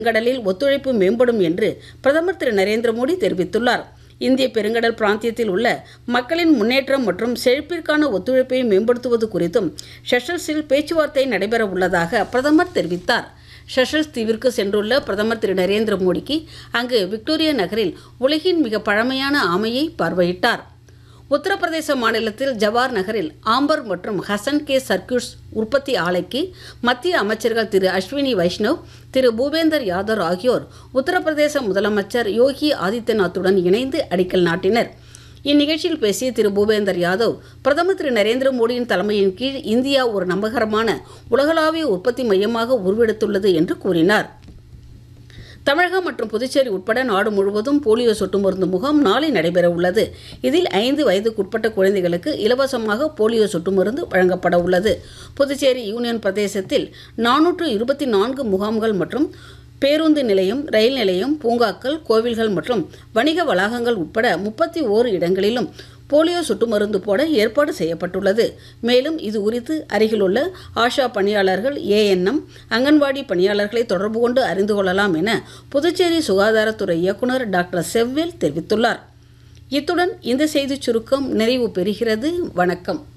பெருங்கடலில் ஒத்துழைப்பு மேம்படும் என்று பிரதமர் திரு நரேந்திர மோடி தெரிவித்துள்ளார் இந்திய பெருங்கடல் பிராந்தியத்தில் உள்ள மக்களின் முன்னேற்றம் மற்றும் செழிப்பிற்கான ஒத்துழைப்பை மேம்படுத்துவது குறித்தும் ஷெஷல்ஸில் பேச்சுவார்த்தை நடைபெற உள்ளதாக பிரதமர் தெரிவித்தார் ஷெஷல்ஸ் தீவிற்கு சென்றுள்ள பிரதமர் திரு நரேந்திர மோடிக்கு அங்கு விக்டோரியா நகரில் உலகின் மிக பழமையான ஆமையை பார்வையிட்டார் உத்தரப்பிரதேச மாநிலத்தில் ஜவார் நகரில் ஆம்பர் மற்றும் ஹசன் கே சர்க்கியூட்ஸ் உற்பத்தி ஆலைக்கு மத்திய அமைச்சர்கள் திரு அஸ்வினி வைஷ்ணவ் திரு பூபேந்தர் யாதவ் ஆகியோர் உத்தரப்பிரதேச முதலமைச்சர் யோகி ஆதித்யநாத்துடன் இணைந்து அடிக்கல் நாட்டினர் இந்நிகழ்ச்சியில் பேசிய திரு பூபேந்தர் யாதவ் பிரதமர் திரு நரேந்திர மோடியின் தலைமையின் கீழ் இந்தியா ஒரு நம்பகரமான உலகளாவிய உற்பத்தி மையமாக உருவெடுத்துள்ளது என்று கூறினார் தமிழகம் மற்றும் புதுச்சேரி உட்பட நாடு முழுவதும் போலியோ சொட்டு மருந்து முகாம் நாளை நடைபெற உள்ளது இதில் ஐந்து வயதுக்குட்பட்ட குழந்தைகளுக்கு இலவசமாக போலியோ சொட்டு மருந்து வழங்கப்பட உள்ளது புதுச்சேரி யூனியன் பிரதேசத்தில் நானூற்று இருபத்தி நான்கு முகாம்கள் மற்றும் பேருந்து நிலையம் ரயில் நிலையம் பூங்காக்கள் கோவில்கள் மற்றும் வணிக வளாகங்கள் உட்பட முப்பத்தி ஓரு இடங்களிலும் போலியோ சொட்டு மருந்து போட ஏற்பாடு செய்யப்பட்டுள்ளது மேலும் இது குறித்து அருகிலுள்ள ஆஷா பணியாளர்கள் ஏஎன்எம் அங்கன்வாடி பணியாளர்களை தொடர்பு கொண்டு அறிந்து கொள்ளலாம் என புதுச்சேரி சுகாதாரத்துறை இயக்குனர் டாக்டர் செவ்வேல் தெரிவித்துள்ளார் இத்துடன் இந்த செய்திச் சுருக்கம் நிறைவு பெறுகிறது வணக்கம்